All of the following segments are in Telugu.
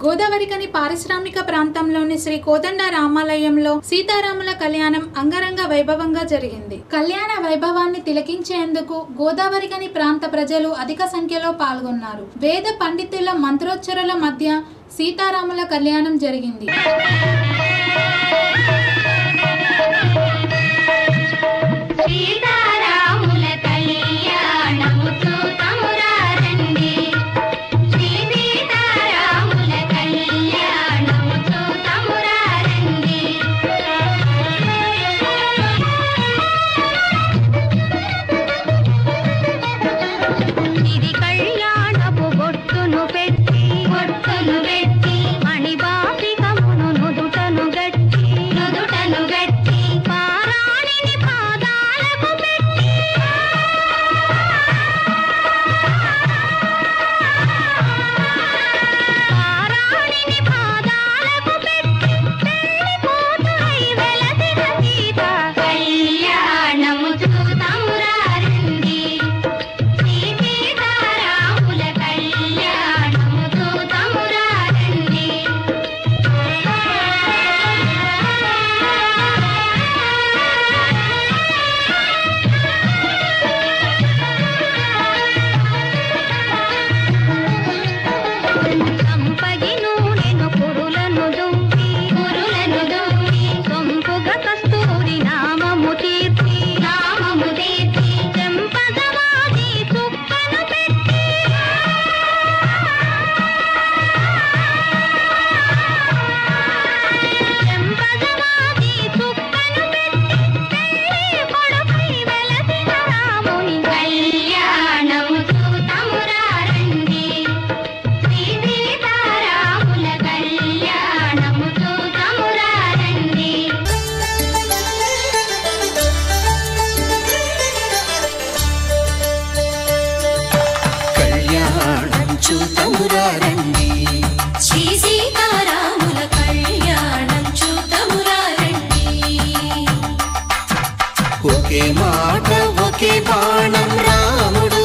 గోదావరికని పారిశ్రామిక ప్రాంతంలోని శ్రీ కోదండ రామాలయంలో సీతారాముల కళ్యాణం అంగరంగ వైభవంగా జరిగింది కళ్యాణ వైభవాన్ని తిలకించేందుకు గోదావరికని ప్రాంత ప్రజలు అధిక సంఖ్యలో పాల్గొన్నారు వేద పండితుల మంత్రోచ్చరుల మధ్య సీతారాముల కళ్యాణం జరిగింది సీతారాముల కళ్యాణము చూతమురారండి శ్రీ సీతారాముల కళ్యాణము చూతమురారండి ఇది కళ్యాణపు బొట్టును పెట్టి బొట్టును పెట్టి మణిబాపికమును నుదుటను గట్టి నుదుటను గట్టి పారాణిని పాదాలకు పెట్టి పారాణిని పాదాలకు పెట్టి పెళ్లి కూతురై వెలసిన సీత కళ్యాణము చూతమురారండి శ్రీ సీతారాముల కళ్యాణము చూతమురారండి సంపగి నూనెను కురులను దుంపి కురులను దుంపి సొంపుగ కస్తూరి నామము తీర్చి నామము తీర్చి చెంపగవాది చుక్కను పెట్టి చెంపగవాది చుక్కను పెట్టి పెళ్లి కొడుకై వెలసిన రాముని కళ్యాణము చూతమురారండి శ్రీ సీతారాముల కళ్యాణము చూతమురారండి కళ్యాణం చూతమురారండి శ్రీ సీతారాముల కళ్యాణం చూతమురారండి ఒకే మాట ఒకే బాణం రాముడు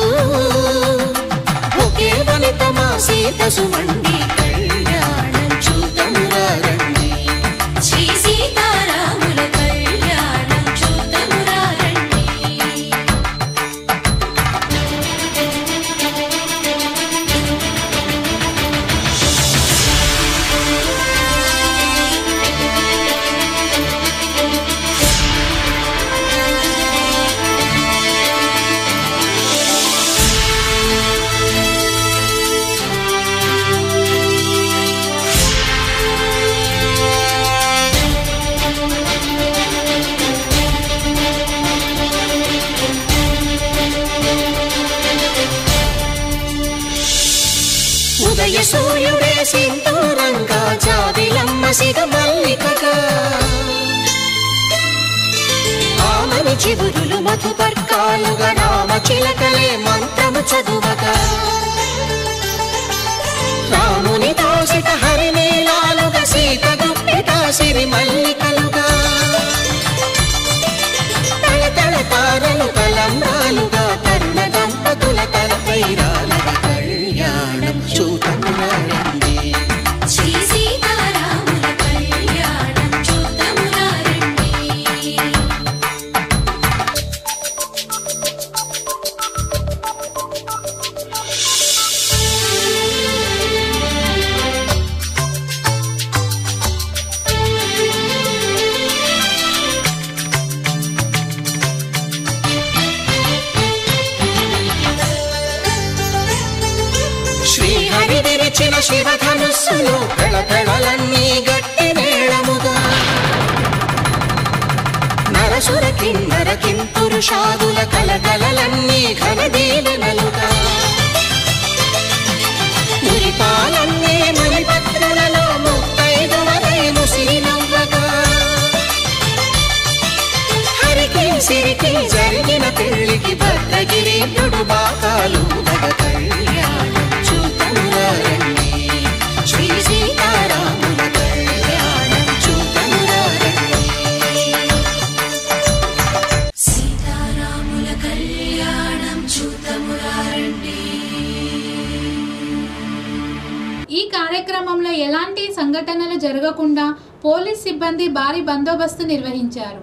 ఒకే వనిత మా సీత సుమండి కళ్యాణం చూతమురారండి శ్రీ సీతారాముల కళ్యాణం చూతమురారండి ఉదయ సూర్యుడే సింధూరంగా జాబిలమ్మ సిగ మల్లికగా ఆమని చిగురులు మధుపర్కాలుగా రామ చిలకలే మంత్రము చదువగా రాముని దోసిట హరినీలాలుగా సీత గుప్పిట సిరి మల్లికలుగా తల తల తారలు తలంబ్రాలుగా తరుణ దంపతుల తలపైరాలుగా కళ్యాణం చూతమురారండి శ్రీ సీతారాముల కళ్యాణం చూతమురారండి శ్రీహరి విరిచిన శివధనుస్సులు పెళపెళలన్నీ గట్టి మేళముగా నరసుర కిన్నర కింపురుషాదుల కలకలలన్నీ ఘనదీవెనలుగా మురిపాలన్నీ మణిపత్రులలో ముత్తైదువలై ముసిరి నవ్వగా హరికి సిరికి జరిగిన పెళ్లికి భద్రగిరి బాకాలు దగ కళ్యాణం చూతమురారండి శ్రీ సీతారాముల కళ్యాణం చూతమురారండి సీతారాముల కళ్యాణం చూతమురారండి ఈ కార్యక్రమంలో ఎలాంటి సంఘటనలు జరగకుండా పోలీస్ సిబ్బంది భారీ బందోబస్తు నిర్వహించారు